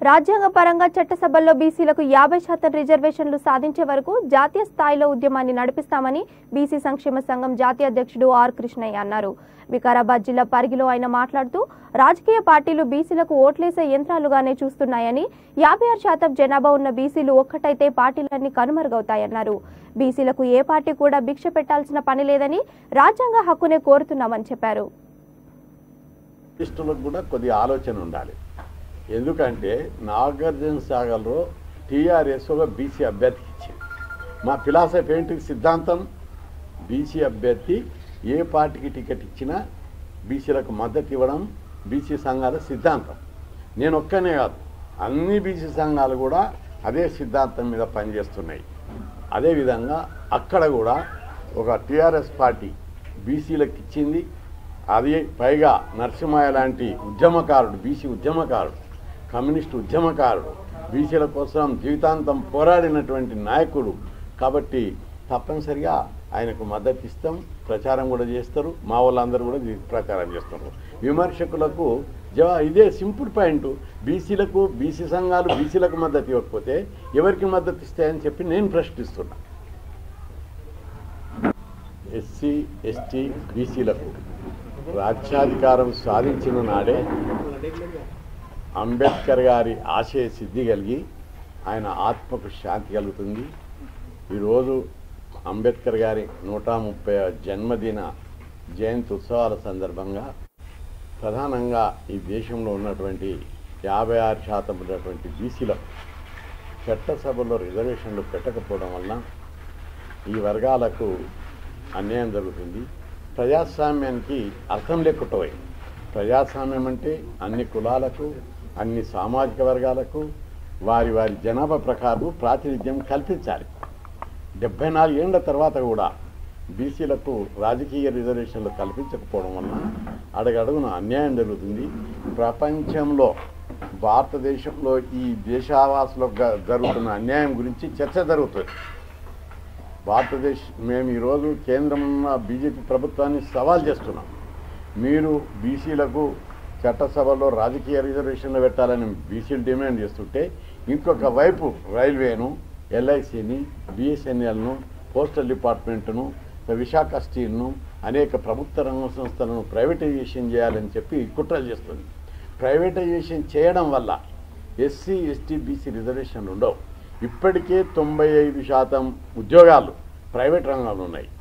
రాజ్యాంగ పరంగా చట్టసభల్లో బీసీలకు యాభై శాతం రిజర్వేషన్లు సాధించే వరకు జాతీయ స్థాయిలో ఉద్యమాన్ని నడిపిస్తామని బీసీ సంక్షేమ సంఘం జాతీయ అధ్యక్షుడు ఆర్ కృష్ణయ్య అన్నారు వికారాబాద్ జిల్లా పరిగిలో ఆయన మాట్లాడుతూ రాజకీయ పార్టీలు బీసీలకు ఓట్లేసే యంత్రాలుగానే చూస్తున్నాయని యాభై ఆరు శాతం జనాభా ఉన్న బీసీలు ఒక్కటైతే పార్టీలన్నీ కనుమరుగవుతాయన్నారు బీసీలకు ఏ పార్టీ కూడా భిక్ష పెట్టాల్సిన పని లేదని రాజ్యాంగ హక్కునే కోరుతున్నామని చెప్పారు ఇష్టలకు కూడా కొద్ది ఆలోచన ఉండాలి ఎందుకంటే నాగార్జున సాగర్లో టీఆర్ఎస్ ఒక బీసీ అభ్యర్థికి ఇచ్చింది మా ఫిలాసఫీ ఏంటి సిద్ధాంతం బీసీ అభ్యర్థి ఏ పార్టీకి టికెట్ ఇచ్చినా బీసీలకు మద్దతు ఇవ్వడం బీసీ సంఘాల సిద్ధాంతం నేను ఒక్కనే కాదు అన్ని బీసీ సంఘాలు కూడా అదే సిద్ధాంతం మీద పనిచేస్తున్నాయి అదేవిధంగా అక్కడ కూడా ఒక టీఆర్ఎస్ పార్టీ బీసీలకు ఇచ్చింది అది పైగా నరసింహయ్య లాంటి ఉద్యమకారుడు బీసీ ఉద్యమకారుడు కమ్యూనిస్టు ఉద్యమకారుడు బీసీల కోసం జీవితాంతం పోరాడినటువంటి నాయకుడు కాబట్టి తప్పనిసరిగా ఆయనకు మద్దతు ఇస్తాం ప్రచారం కూడా చేస్తారు మా వాళ్ళందరూ కూడా ఇది ప్రచారం చేస్తారు విమర్శకులకు జవా ఇదే సింపుల్ పాయింట్ బీసీలకు బీసీ సంఘాలు బీసీలకు మద్దతు ఇవ్వకపోతే ఎవరికి మద్దతు ఇస్తాయని చెప్పి నేను ప్రశ్నిస్తున్నా ఎస్సీ ఎస్టీ బీసీలకు రాజ్యాధికారం సాధించిన నాడే అంబేద్కర్ గారి ఆశయ సిద్ధి కలిగి ఆయన ఆత్మకు శాంతి కలుగుతుంది ఈరోజు అంబేద్కర్ గారి నూట ముప్పై జన్మదిన జయంతి ఉత్సవాల సందర్భంగా ప్రధానంగా ఈ దేశంలో ఉన్నటువంటి యాభై ఆరు శాతం ఉన్నటువంటి బీసీలకు చట్టసభలో రిజర్వేషన్లు పెట్టకపోవడం వలన ఈ వర్గాలకు అన్యాయం జరుగుతుంది ప్రజాస్వామ్యానికి అర్థం లేకుండా పోయింది ప్రజాస్వామ్యం అంటే అన్ని కులాలకు అన్ని సామాజిక వర్గాలకు వారి వారి జనాభా ప్రకారం ప్రాతినిధ్యం కల్పించాలి డెబ్బై నాలుగేళ్ల తర్వాత కూడా బీసీలకు రాజకీయ రిజర్వేషన్లు కల్పించకపోవడం వలన అడుగడుగున అన్యాయం జరుగుతుంది ప్రపంచంలో భారతదేశంలో ఈ దేశావాసులకు గ- జరుగుతున్న అన్యాయం గురించి చర్చ జరుగుతుంది భారతదేశ మేము ఈరోజు కేంద్రంలో బీజేపీ ప్రభుత్వాన్ని సవాల్ చేస్తున్నాం మీరు బీసీలకు చట్టసభలో రాజకీయ రిజర్వేషన్లు పెట్టాలని బీసీలు డిమాండ్ చేస్తుంటే ఇంకొక వైపు రైల్వేను ఎల్ఐసిని బిఎస్ఎన్ఎల్ను పోస్టల్ డిపార్ట్మెంట్ను విశాఖ స్టీల్ను అనేక ప్రభుత్వ రంగ సంస్థలను ప్రైవేటైజేషన్ చేయాలని చెప్పి కుట్రలు చేస్తుంది ప్రైవేటైజేషన్ చేయడం వల్ల ఎస్సీ ఎస్టీ బీసీ రిజర్వేషన్లు ఉండవు ఇప్పటికే తొంభై ఐదు శాతం ఉద్యోగాలు ప్రైవేట్ రంగంలో ఉన్నాయి